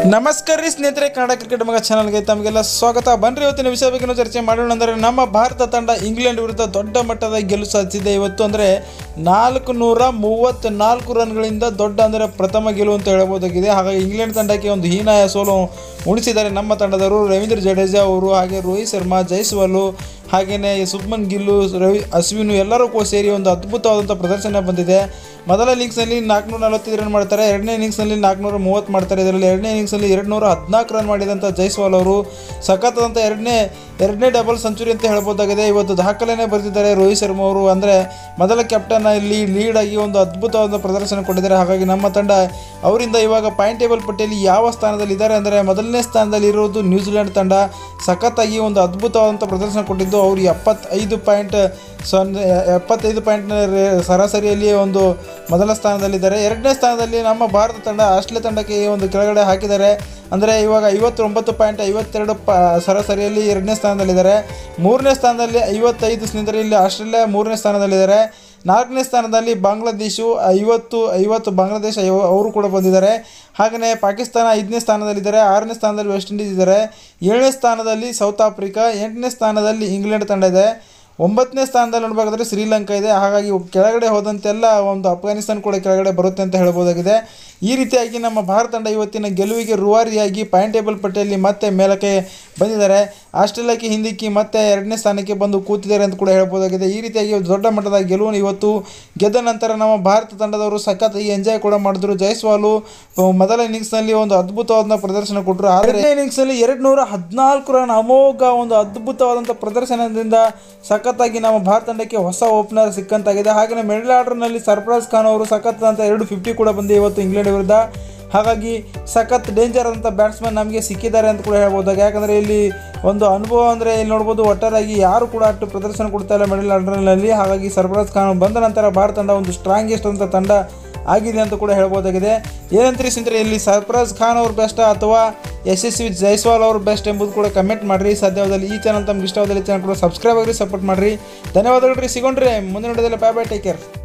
ನಮಸ್ಕಾರ ರೀ ಸ್ನೇಹಿತರೆ ಕನ್ನಡ ಕ್ರಿಕೆಟ್ ಮಗ ಚಾನಲ್ಗೆ ತಮಗೆಲ್ಲ ಸ್ವಾಗತ ಬನ್ರಿ ಇವತ್ತಿನ ವಿಷಯ ಬಗ್ಗೆ ನಾವು ಚರ್ಚೆ ಮಾಡೋಣ ಅಂದರೆ ನಮ್ಮ ಭಾರತ ತಂಡ ಇಂಗ್ಲೆಂಡ್ ವಿರುದ್ಧ ದೊಡ್ಡ ಮಟ್ಟದ ಗೆಲುವು ಸಾಧಿಸಿದೆ ಇವತ್ತು ಅಂದರೆ ನಾಲ್ಕು ನೂರ ಮೂವತ್ತ್ನಾಲ್ಕು ರನ್ಗಳಿಂದ ದೊಡ್ಡ ಅಂದರೆ ಪ್ರಥಮ ಗೆಲುವು ಅಂತ ಹೇಳಬಹುದಾಗಿದೆ ಹಾಗಾಗಿ ಇಂಗ್ಲೆಂಡ್ ತಂಡಕ್ಕೆ ಒಂದು ಹೀನಾಯ ಸೋಲು ಉಣಿಸಿದ್ದಾರೆ ನಮ್ಮ ತಂಡದವರು ರವೀಂದ್ರ ಜಡೇಜಾ ಅವರು ಹಾಗೆ ರೋಹಿತ್ ಶರ್ಮಾ ಜೈಸ್ವಾಲು ಹಾಗೆಯೇ ಸುಬ್ಮನ್ ಗಿಲ್ಲು ರವಿ ಅಶ್ವಿನು ಎಲ್ಲರೂ ಕೂಡ ಸೇರಿ ಒಂದು ಅದ್ಭುತವಾದಂಥ ಪ್ರದರ್ಶನ ಬಂದಿದೆ ಮೊದಲ ಇನ್ನಿಂಗ್ಸ್ನಲ್ಲಿ ನಾಲ್ಕುನೂರ ನಲವತ್ತೈದು ರನ್ ಮಾಡ್ತಾರೆ ಎರಡನೇ ಇನ್ನಿಂಗ್ಸ್ನಲ್ಲಿ ನಾಲ್ಕುನೂರ ಮೂವತ್ತು ಮಾಡ್ತಾರೆ ಇದರಲ್ಲಿ ಎರಡನೇ ಇನ್ನಿಂಗ್ಸ್ನಲ್ಲಿ ಎರಡು ನೂರ ಹದಿನಾಲ್ಕು ರನ್ ಮಾಡಿದಂಥ ಜೈಸ್ವಾಲ್ ಅವರು ಸಖತ್ತಾದಂಥ ಎರಡನೇ ಎರಡನೇ ಡಬಲ್ ಸೆಂಚುರಿ ಅಂತ ಹೇಳ್ಬೋದಾಗಿದೆ ಇವತ್ತು ದಾಖಲೆನೇ ಬರೆದಿದ್ದಾರೆ ರೋಹಿತ್ ಶರ್ಮಾ ಅವರು ಅಂದರೆ ಮೊದಲ ಕ್ಯಾಪ್ಟನ್ ಇಲ್ಲಿ ಲೀಡ್ ಆಗಿ ಒಂದು ಅದ್ಭುತವಾದ ಪ್ರದರ್ಶನ ಕೊಟ್ಟಿದ್ದಾರೆ ಹಾಗಾಗಿ ನಮ್ಮ ತಂಡ ಅವರಿಂದ ಇವಾಗ ಪಾಯಿಂಟ್ ಟೇಬಲ್ ಪಟ್ಟಿಯಲ್ಲಿ ಯಾವ ಸ್ಥಾನದಲ್ಲಿ ಇದ್ದಾರೆ ಅಂದರೆ ಮೊದಲನೇ ಸ್ಥಾನದಲ್ಲಿ ಇರುವುದು ನ್ಯೂಜಿಲೆಂಡ್ ತಂಡ ಸಖತ್ತಾಗಿ ಒಂದು ಅದ್ಭುತವಾದಂಥ ಪ್ರದರ್ಶನ ಕೊಟ್ಟಿದ್ದು ಅವರು ಎಪ್ಪತ್ತೈದು ಪಾಯಿಂಟ್ ಸೊನ್ನೆ ಎಪ್ಪತ್ತೈದು ಪಾಯಿಂಟ್ ಸರಾಸರಿಯಲ್ಲಿ ಒಂದು ಮೊದಲ ಸ್ಥಾನದಲ್ಲಿದ್ದಾರೆ ಎರಡನೇ ಸ್ಥಾನದಲ್ಲಿ ನಮ್ಮ ಭಾರತ ತಂಡ ಆಸ್ಟ್ರೇಲಿಯಾ ತಂಡಕ್ಕೆ ಈ ಒಂದು ಕೆಳಗಡೆ ಹಾಕಿದ್ದಾರೆ ಅಂದರೆ ಇವಾಗ ಐವತ್ತೊಂಬತ್ತು ಪಾಯಿಂಟ್ ಐವತ್ತೆರಡು ಪ ಸರಾಸರಿಯಲ್ಲಿ ಎರಡನೇ ಸ್ಥಾನದಲ್ಲಿದ್ದಾರೆ ಮೂರನೇ ಸ್ಥಾನದಲ್ಲಿ ಐವತ್ತೈದು ಸ್ನೇಹಿತರಲ್ಲಿ ಆಸ್ಟ್ರೇಲಿಯಾ ಮೂರನೇ ಸ್ಥಾನದಲ್ಲಿದ್ದಾರೆ ನಾಲ್ಕನೇ ಸ್ಥಾನದಲ್ಲಿ ಬಾಂಗ್ಲಾದೇಶು ಐವತ್ತು ಐವತ್ತು ಬಾಂಗ್ಲಾದೇಶ ಐವ- ಅವರು ಕೂಡ ಬಂದಿದ್ದಾರೆ ಹಾಗೆಯೇ ಪಾಕಿಸ್ತಾನ ಐದನೇ ಸ್ಥಾನದಲ್ಲಿದ್ದಾರೆ ಆರನೇ ಸ್ಥಾನದಲ್ಲಿ ವೆಸ್ಟ್ ಇಂಡೀಸ್ ಇದ್ದಾರೆ ಏಳನೇ ಸ್ಥಾನದಲ್ಲಿ ಸೌತ್ ಆಫ್ರಿಕಾ ಎಂಟನೇ ಸ್ಥಾನದಲ್ಲಿ ಇಂಗ್ಲೆಂಡ್ ತಂಡ ಇದೆ ಒಂಬತ್ತನೇ ಸ್ಥಾನದಲ್ಲಿ ನೋಡಬೇಕಾದ್ರೆ ಶ್ರೀಲಂಕಾ ಇದೆ ಹಾಗಾಗಿ ಕೆಳಗಡೆ ಹೋದಂತೆಲ್ಲ ಒಂದು ಅಫ್ಘಾನಿಸ್ತಾನ ಕೂಡ ಕೆಳಗಡೆ ಬರುತ್ತೆ ಅಂತ ಹೇಳ್ಬೋದಾಗಿದೆ ಈ ರೀತಿಯಾಗಿ ನಮ್ಮ ಭಾರತ ತಂಡ ಇವತ್ತಿನ ಗೆಲುವಿಗೆ ರೂವಾರಿಯಾಗಿ ಪಾಯಿಂಟ್ ಟೇಬಲ್ ಪಟ್ಟಿಯಲ್ಲಿ ಮತ್ತೆ ಮೇಲಕ್ಕೆ ಬಂದಿದ್ದಾರೆ ಆಸ್ಟ್ರೇಲಿಯಾಕ್ಕೆ ಹಿಂದಿಕ್ಕಿ ಮತ್ತೆ ಎರಡನೇ ಸ್ಥಾನಕ್ಕೆ ಬಂದು ಕೂತಿದ್ದಾರೆ ಅಂತ ಕೂಡ ಹೇಳ್ಬೋದಾಗಿದೆ ಈ ರೀತಿಯಾಗಿ ಒಂದು ದೊಡ್ಡ ಮಟ್ಟದ ಗೆಲುವನ್ನು ಇವತ್ತು ಗೆದ್ದ ನಂತರ ನಮ್ಮ ಭಾರತ ತಂಡದವರು ಸಖತ್ತಾಗಿ ಎಂಜಾಯ್ ಕೂಡ ಮಾಡಿದ್ರು ಜೈಸ್ವಾಲು ಅಹ್, ಮೊದಲ ಇನ್ನಿಂಗ್ಸ್ನಲ್ಲಿ ಒಂದು ಅದ್ಭುತವಾದ ಪ್ರದರ್ಶನ ಕೊಟ್ಟರು ಆದರೆ ಇನ್ನಿಂಗ್ಸ್ನಲ್ಲಿ ಎರಡು ನೂರ ಹದಿನಾಲ್ಕು ರನ್ ಅಮೋಘ ಒಂದು ಅದ್ಭುತವಾದಂಥ ಪ್ರದರ್ಶನದಿಂದ ಸಖತ್ತಾಗಿ ನಮ್ಮ ಭಾರತ ತಂಡಕ್ಕೆ ಹೊಸ ಓಪನರ್ ಸಿಕ್ಕಂತಾಗಿದೆ ಹಾಗೆಯೇ ಮಿಡಲ್ ಆರ್ಡರ್ನಲ್ಲಿ ಸರ್ಫರಾಜ್ ಖಾನ್ ಅವರು ಸಖತ್ ಅಂತ ಎರಡು ಫಿಫ್ಟಿ ಕೂಡ ಬಂದಿದೆ ಇವತ್ತು ಇಂಗ್ಲೆಂಡ್ ವಿರುದ್ಧ ಹಾಗಾಗಿ ಸಖತ್ ಡೇಂಜರ್ ಅಂತ ಬ್ಯಾಟ್ಸ್ಮನ್ ನಮಗೆ ಸಿಕ್ಕಿದ್ದಾರೆ ಅಂತ ಕೂಡ ಹೇಳ್ಬೋದು ಯಾಕಂದರೆ ಇಲ್ಲಿ ಒಂದು ಅನುಭವ ಅಂದರೆ ಇಲ್ಲಿ ನೋಡ್ಬೋದು ಒಟ್ಟಾರೆಯಾಗಿ ಯಾರು ಕೂಡ ಅಷ್ಟು ಪ್ರದರ್ಶನ ಕೊಡ್ತಾ ಇಲ್ಲ ಮಿಡಲ್ ಆರ್ಡರ್ನಲ್ಲಿ ಹಾಗಾಗಿ ಸರ್ಫರಾಜ್ ಖಾನ್ ಬಂದ ನಂತರ ಭಾರತ ತಂಡ ಒಂದು ಸ್ಟ್ರಾಂಗೆಸ್ಟ್ ಅಂತ ತಂಡ ಆಗಿದೆ ಅಂತ ಕೂಡ ಹೇಳ್ಬೋದಾಗಿದೆ ಏನಂತೀರಿ ಸ್ನೇಹಿತರೆ ಇಲ್ಲಿ ಸರ್ಫರಾಜ್ ಖಾನ್ ಅವ್ರು ಬೆಸ್ಟ್ ಅಥವಾ ಯಶಸ್ವಿ ಜೈಸ್ವಾಲ್ ಅವ್ರು ಬೆಸ್ಟ್ ಎಂಬುದು ಕೂಡ ಕಮೆಂಟ್ ಮಾಡಿರಿ ಸಾಧ್ಯವಾದಲ್ಲಿ ಈ ಚಾನಲ್ ತಮ್ಗೆ ಇಷ್ಟವಾದಲ್ಲಿ ಚಾನಲ್ ಕೂಡ ಸಬ್ಸ್ಕ್ರೈಬ್ ಆಗಿರಿ ಸಪೋರ್ಟ್ ಮಾಡಿರಿ ಧನ್ಯವಾದಗಳು ರೀ ಸಿಗೋಣ್ರಿ ಮುಂದಿನ ನೋಡೋದಲ್ಲ ಬೈ ಬೈ ಟೇಕ್ ಕೇರ್